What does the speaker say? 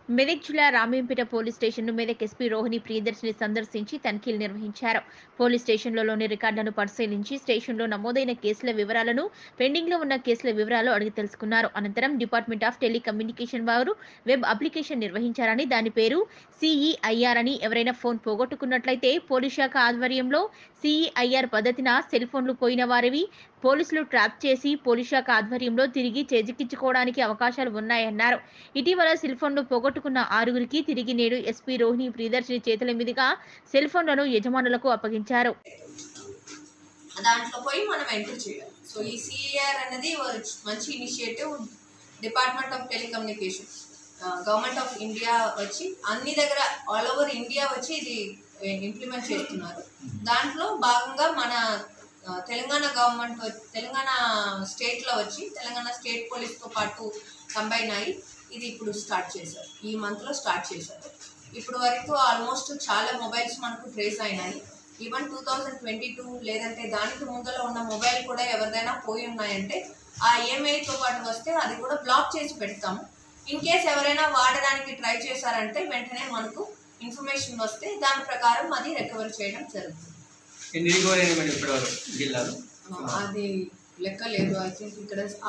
మెదక్ జిల్లా రామేంపేట పోలీస్ స్టేషన్ను మెదక్ ఎస్పీ రోహిణి ప్రియదర్శిని సందర్శించి తనిఖీలు నిర్వహించారు పోలీస్ స్టేషన్లలోని రికార్డులను పరిశీలించి స్టేషన్లో నమోదైన కేసుల వివరాలను పెండింగ్లో ఉన్న కేసుల వివరాలు అడిగి తెలుసుకున్నారు అనంతరం డిపార్ట్మెంట్ ఆఫ్ టెలికమ్యూనికేషన్ వారు వెబ్ అప్లికేషన్ నిర్వహించారని దాని పేరు సిఈఐఆర్ అని ఎవరైనా ఫోన్ పోగొట్టుకున్నట్లయితే పోలీస్ శాఖ ఆధ్వర్యంలో సిఈఐఆర్ పద్ధతిన సెల్ ఫోన్లు పోయిన వారివి పోలీసులు ట్రాప్ చేసి పోలీస్ శాఖ ఆధ్వర్యంలో తిరిగి చేజిక్కించుకోవడానికి అవకాశాలు ఉన్నాయన్నారు ఇటీవల సెల్ ఫోన్లు పోగొట్టుకున్న ఆరుగురికి తిరిగి నేడు ఎస్పీ రోహిణి ప్రియదర్శిని చేతుల మీదుగా సెల్ ఫోన్లను యజమానులకు అప్పగించారు దాంట్లో పోయి మనం ఎంటర్ చేయాలి సో ఈ సిఏఆర్ అనేది ఒక మంచి initiative department of telecommunication government of India వచ్చి అన్ని దగ్గర ఆల్ ఓవర్ ఇండియా వచ్చి ఇది ఇంప్లిమెంట్ చేస్తున్నారు దాంట్లో భాగంగా మన ఆ, తెలంగాణ గవర్నమెంట్ వ- తెలంగాణ స్టేట్లో వచ్చి తెలంగాణ స్టేట్ పోలీస్తో పాటు కంబైన్ అయ్యి ఇది ఇప్పుడు స్టార్ట్ చేశారు ఈ మంత్లో స్టార్ట్ చేశారు ఇప్పుడు వరకు ఆల్మోస్ట్ చాలా మొబైల్స్ మనకు ట్రేస్ అయినాయి even two thousand twenty two లేదంటే దానికి ముందర ఉన్న మొబైల్ కూడా ఎవరిదైనా పోయి ఉన్నాయంటే ఆ ఈఎంఐతో పాటు వస్తే అది కూడా బ్లాక్ చేసి పెడతాము ఇన్ కేస్ ఎవరైనా వాడడానికి ట్రై చేశారంటే వెంటనే మనకు ఇన్ఫర్మేషన్ వస్తే దాని ప్రకారం అది రికవర్ చేయడం జరుగుతుంది ఎన్ని రికవరీ అయినాయి మేడం ఇప్పటివరకు జిల్లాలో అది లెక్క లేదు ఐ థింక్ ఇక్కడ